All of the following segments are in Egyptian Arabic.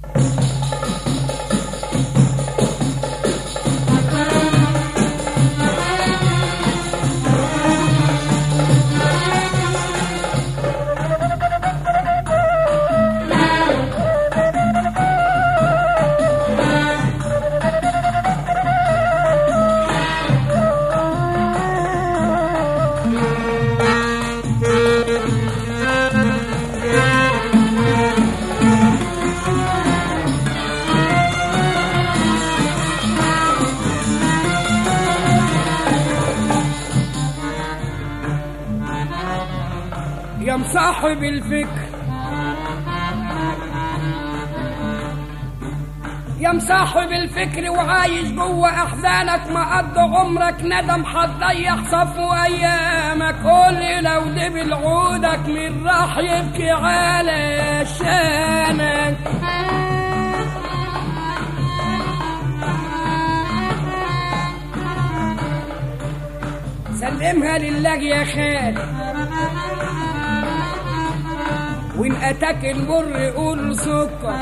يا مصاحب الفكر يا مصاحب الفكر وعايش جوه احزانك ما قضى عمرك ندم هتضيع صفو ايامك قول لو دبل عودك من راح يبكي على شانك سلمها لله يا خال وان اتاك المر قول سكر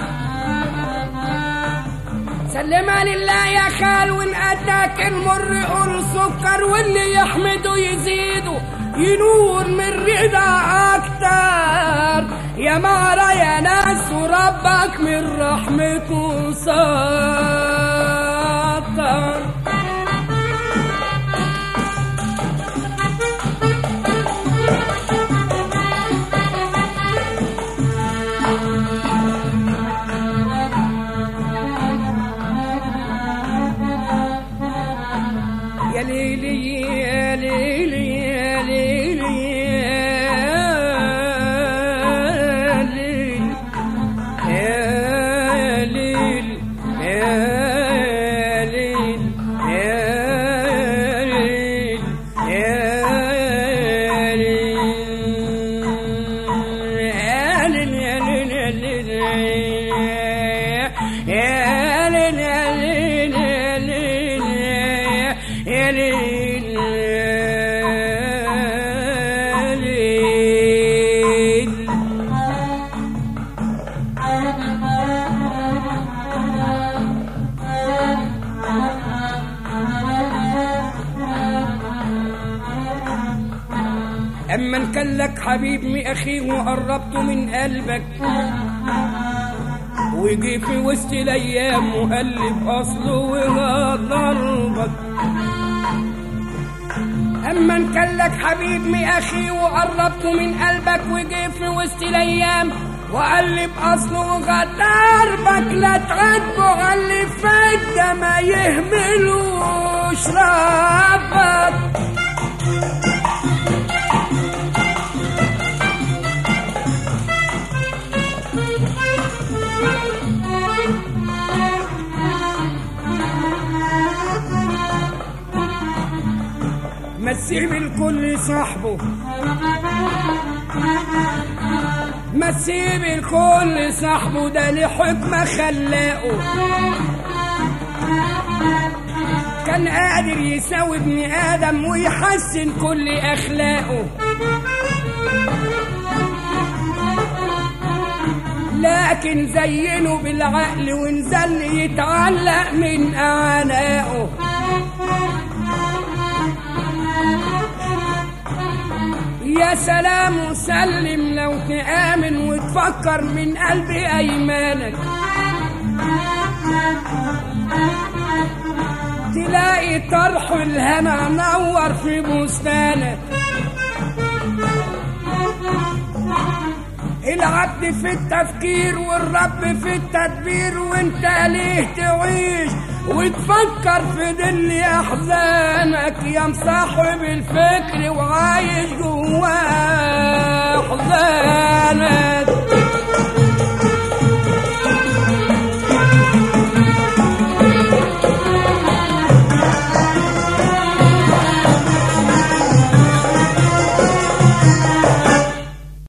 سلمها لله يا خال وان اتاك المر قول سكر واللي يحمده يزيده ينور من رضا اكتر يا معرى يا ناس وربك من رحمته سطر يا ليلي يا ليلي يا ليلي يا ليل يا ليل يا ليل يا ليل يا ليل يا ليل يا ليل يا ليل يا ليل يا ليل يا ليل يا ليل اما ان كان لك حبيب مي اخيه وقربته من قلبك ويجي في وسط الايام وقلب اصله وغضربك اما ان كان لك حبيب مي اخي وقربته من قلبك وجي في وسط الايام وقلب اصله وغدربك لا تعاتبه على اللي فات ده ما يهملوش ربك ما تسيب الكل صاحبه ما تسيب الكل صاحبه ده لحكمة خلاقه كان قادر يساوي ابن آدم ويحسن كل أخلاقه لكن زينه بالعقل ونزل يتعلق من أعناقه يا سلام وسلم لو تآمن وتفكر من قلب أيمانك تلاقي طرح الهنا نور في بستانك العبد في التفكير والرب في التدبير وانت ليه تعيش وتفكر في ظل احزانك يا مصاحب الفكر وعايش جواه احزانك